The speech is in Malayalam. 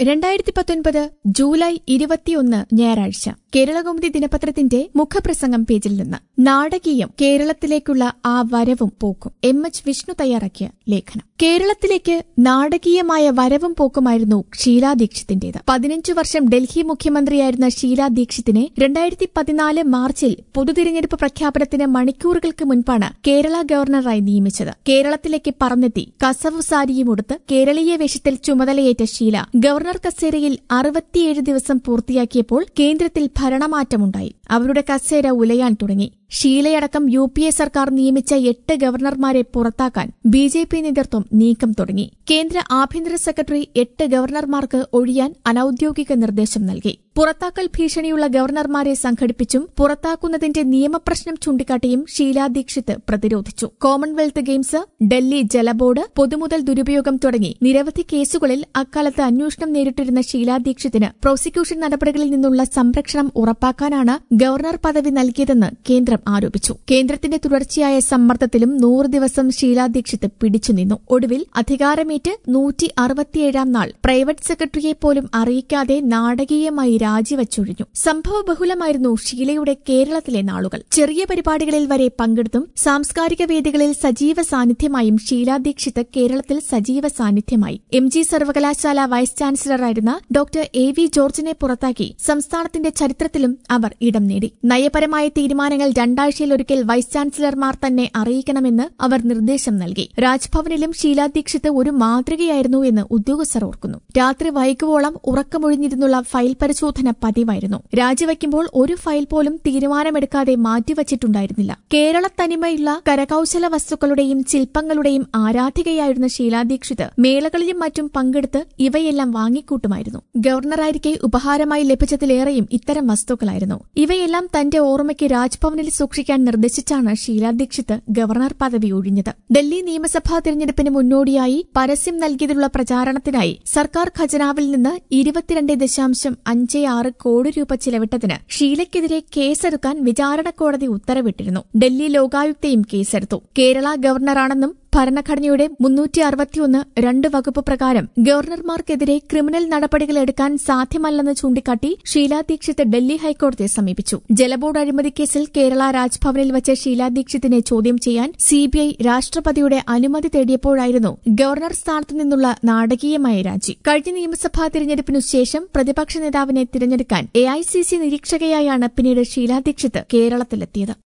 രണ്ടായിരത്തി പത്തൊൻപത് ജൂലൈ ഇരുപത്തിയൊന്ന് ഞായറാഴ്ച കേരളകൗമുദി ദിനപത്രത്തിന്റെ മുഖപ്രസംഗം പേജിൽ നിന്ന് നാടകീയം കേരളത്തിലേക്കുള്ള ആ വരവും പോക്കും എം എച്ച് വിഷ്ണു തയ്യാറാക്കിയ ലേഖനം കേരളത്തിലേക്ക് നാടകീയമായ വരവും പോക്കുമായിരുന്നു ഷീലാ ദീക്ഷിത്തിന്റേത് പതിനഞ്ചു വർഷം ഡൽഹി മുഖ്യമന്ത്രിയായിരുന്ന ഷീലാ ദീക്ഷിത്തിനെ രണ്ടായിരത്തി പതിനാല് മാർച്ചിൽ പൊതുതിരഞ്ഞെടുപ്പ് പ്രഖ്യാപനത്തിന് മണിക്കൂറുകൾക്ക് മുൻപാണ് കേരള ഗവർണറായി നിയമിച്ചത് കേരളത്തിലേക്ക് പറന്നെത്തി കസവു സാരിയും ഉടുത്ത് കേരളീയ വേഷത്തിൽ ചുമതലയേറ്റ ഷീല ഗവർണർ കസേരയിൽ അറുപത്തിയേഴ് ദിവസം പൂർത്തിയാക്കിയപ്പോൾ കേന്ദ്രത്തിൽ ഭരണമാറ്റമുണ്ടായി അവരുടെ കസേര ഉലയാൻ തുടങ്ങി ഷീലയടക്കം യു പി എ സർക്കാർ നിയമിച്ച എട്ട് ഗവർണർമാരെ പുറത്താക്കാൻ ബി ജെ പി നേതൃത്വം നീക്കം തുടങ്ങി കേന്ദ്ര ആഭ്യന്തര സെക്രട്ടറി എട്ട് ഗവർണർമാർക്ക് ഒഴിയാൻ അനൌദ്യോഗിക നിർദ്ദേശം നൽകി പുറത്താക്കൽ ഭീഷണിയുള്ള ഗവർണർമാരെ സംഘടിപ്പിച്ചും പുറത്താക്കുന്നതിന്റെ നിയമപ്രശ്നം ചൂണ്ടിക്കാട്ടിയും ഷീലാ ദീക്ഷിത് പ്രതിരോധിച്ചു കോമൺവെൽത്ത് ഗെയിംസ് ഡൽഹി ജലബോർഡ് പൊതുമുതൽ ദുരുപയോഗം തുടങ്ങി നിരവധി കേസുകളിൽ അക്കാലത്ത് അന്വേഷണം നേരിട്ടിരുന്ന ഷീലാ ദീക്ഷിതിന് പ്രോസിക്യൂഷൻ നടപടികളിൽ നിന്നുള്ള സംരക്ഷണം ഉറപ്പാക്കാനാണ് ഗവർണർ പദവി നൽകിയതെന്ന് കേന്ദ്രം ആരോപിച്ചു കേന്ദ്രത്തിന്റെ തുടർച്ചയായ സമ്മർദ്ദത്തിലും നൂറ് ദിവസം ഷീലാ ദീക്ഷിത് പിടിച്ചുനിന്നു ഒടുവിൽ അധികാരമേറ്റ് നൂറ്റി അറുപത്തിയേഴാം നാൾ പ്രൈവറ്റ് സെക്രട്ടറിയെ പോലും അറിയിക്കാതെ നാടകീയമായി രാജിവച്ചൊഴിഞ്ഞു സംഭവ ബഹുലമായിരുന്നു ഷീലയുടെ കേരളത്തിലെ നാളുകൾ ചെറിയ പരിപാടികളിൽ വരെ പങ്കെടുത്തും സാംസ്കാരിക വേദികളിൽ സജീവ സാന്നിധ്യമായും ഷീലാ ദീക്ഷിത് കേരളത്തിൽ സജീവ സാന്നിധ്യമായി എം ജി സർവകലാശാല വൈസ് ചാൻസലറായിരുന്ന ഡോക്ടർ എ വി ജോർജിനെ പുറത്താക്കി സംസ്ഥാനത്തിന്റെ ചരിത്രത്തിലും അവർ ഇടം നേടി നയപരമായ തീരുമാനങ്ങൾ രണ്ടാഴ്ചയിലൊരിക്കൽ വൈസ് ചാൻസലർമാർ തന്നെ അറിയിക്കണമെന്ന് അവർ നിർദ്ദേശം നൽകി രാജ്ഭവനിലും ഷീലാ ദീക്ഷിത് ഒരു മാതൃകയായിരുന്നു എന്ന് ഉദ്യോഗസ്ഥർ ഓർക്കുന്നു രാത്രി വൈകുവോളം ഉറക്കമൊഴിഞ്ഞിരുന്നുള്ള ഫയൽ പരിശോധന പതിവായിരുന്നു രാജിവയ്ക്കുമ്പോൾ ഒരു ഫയൽ പോലും തീരുമാനമെടുക്കാതെ മാറ്റിവച്ചിട്ടുണ്ടായിരുന്നില്ല കേരള തനിമയുള്ള കരകൌശല വസ്തുക്കളുടെയും ശില്പങ്ങളുടെയും ആരാധികയായിരുന്ന ഷീലാ ദീക്ഷിത് മേളകളിലും മറ്റും പങ്കെടുത്ത് ഇവയെല്ലാം വാങ്ങിക്കൂട്ടുമായിരുന്നു ഗവർണറായിരിക്കെ ഉപഹാരമായി ലഭിച്ചതിലേറെയും ഇത്തരം വസ്തുക്കളായിരുന്നു ഇവയെല്ലാം തന്റെ ഓർമ്മയ്ക്ക് രാജ്ഭവനിൽ സൂക്ഷിക്കാൻ നിർദ്ദേശിച്ചാണ് ഷീലാ ദീക്ഷിത് ഗവർണർ പദവി ഒഴിഞ്ഞത് ഡൽഹി നിയമസഭാ തെരഞ്ഞെടുപ്പിന് മുന്നോടിയായി പരസ്യം നൽകിയതിലുള്ള പ്രചാരണത്തിനായി സർക്കാർ ഖജനാവിൽ നിന്ന് ഇരുപത്തിരണ്ട് ദശാംശം അഞ്ച് ആറ് കോടി രൂപ ചിലവിട്ടതിന് ഷീലയ്ക്കെതിരെ കേസെടുക്കാൻ വിചാരണ കോടതി ഉത്തരവിട്ടിരുന്നു ഡൽഹി ലോകായുക്തയും കേസെടുത്തു കേരള ഗവർണറാണെന്നും ഭരണഘടനയുടെ മുന്നൂറ്റി അറുപത്തിയൊന്ന് രണ്ട് വകുപ്പ് പ്രകാരം ഗവർണർമാർക്കെതിരെ ക്രിമിനൽ നടപടികൾ എടുക്കാൻ സാധ്യമല്ലെന്ന് ചൂണ്ടിക്കാട്ടി ഷീലാ ദീക്ഷിത് ഡൽഹി ഹൈക്കോടതിയെ സമീപിച്ചു ജലബോർഡ് അഴിമതി കേസിൽ കേരള രാജ്ഭവനിൽ വച്ച് ഷീലാ ദീക്ഷിതിനെ ചോദ്യം ചെയ്യാൻ സിബിഐ രാഷ്ട്രപതിയുടെ അനുമതി തേടിയപ്പോഴായിരുന്നു ഗവർണർ സ്ഥാനത്തു നിന്നുള്ള നാടകീയമായ രാജി കഴിഞ്ഞ നിയമസഭാ തിരഞ്ഞെടുപ്പിനു ശേഷം പ്രതിപക്ഷ നേതാവിനെ തിരഞ്ഞെടുക്കാൻ എഐസിസി നിരീക്ഷകയായാണ് പിന്നീട് ഷീലാ ദീക്ഷിത് കേരളത്തിലെത്തിയത്